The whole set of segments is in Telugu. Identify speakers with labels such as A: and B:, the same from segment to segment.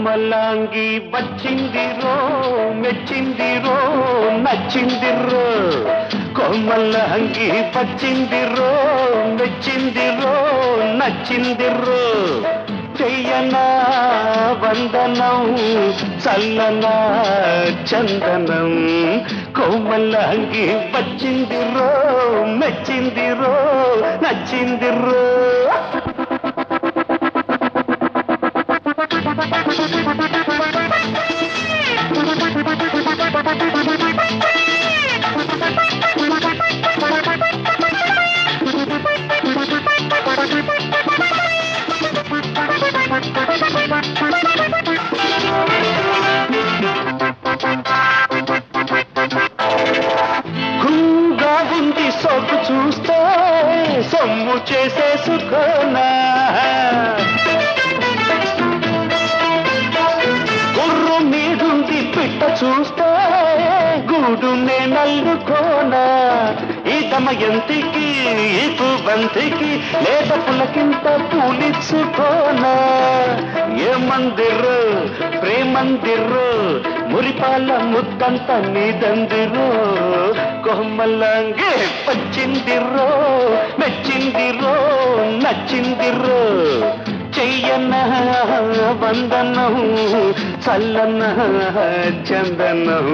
A: కొమ్మలాంగి వచ్చిందిరో మెచ్చిందిరో నచ్చిందిరో కొమ్మలాంగి వచ్చిందిరో మెచ్చిందిరో నచ్చిందిరో చెయ్యనా వందనం చల్లనా చందనం కొమ్మలాంగి వచ్చిందిరో మెచ్చిందిరో నచ్చిందిరో హుంగా ఉంది సొగ్గు చూస్తే సొమ్ము చేసేసుకోనా గుర్రు మీదుంది పిట్ట చూస్తే గూడునే నల్లుకోనా ఈ దమయంతికి ఈ బంతికి లేత పులకింత పూలిచ్చుకోనా ఏ మందిరు ప్రేమందిరు మురిపాల ముద్దంత నీదందిరు కొమ్మలంగే పచ్చిందిరో మెచ్చిందిరో నచ్చిందిరో చెయ్యన్న వందనం చల్లన్న చందనం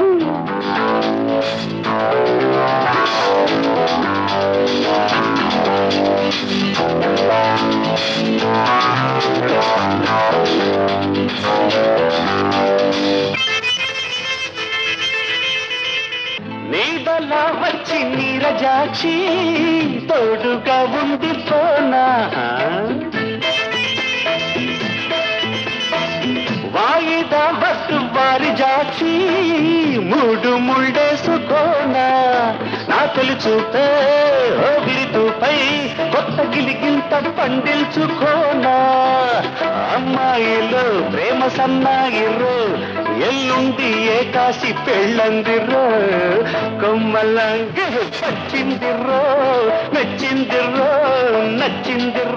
A: నీడలా వచ్చి నీరజాక్షి తోడుగా ఉంది పోనా వాయిదా బట్టు వారి జాక్షి మూడు ముళ్ళేసుకోనా నా తొలి చూపే ఓగిలితూపై కొత్త గిలిగింత పండిల్చుకోనా అమ్మాయిలు ప్రేమ సన్నాయిరు ఎల్లుండి ఏకాశి పెళ్ళందిరో కొమ్మలంగి పచ్చిందిరో మెచ్చిందిరో నచ్చిందిరో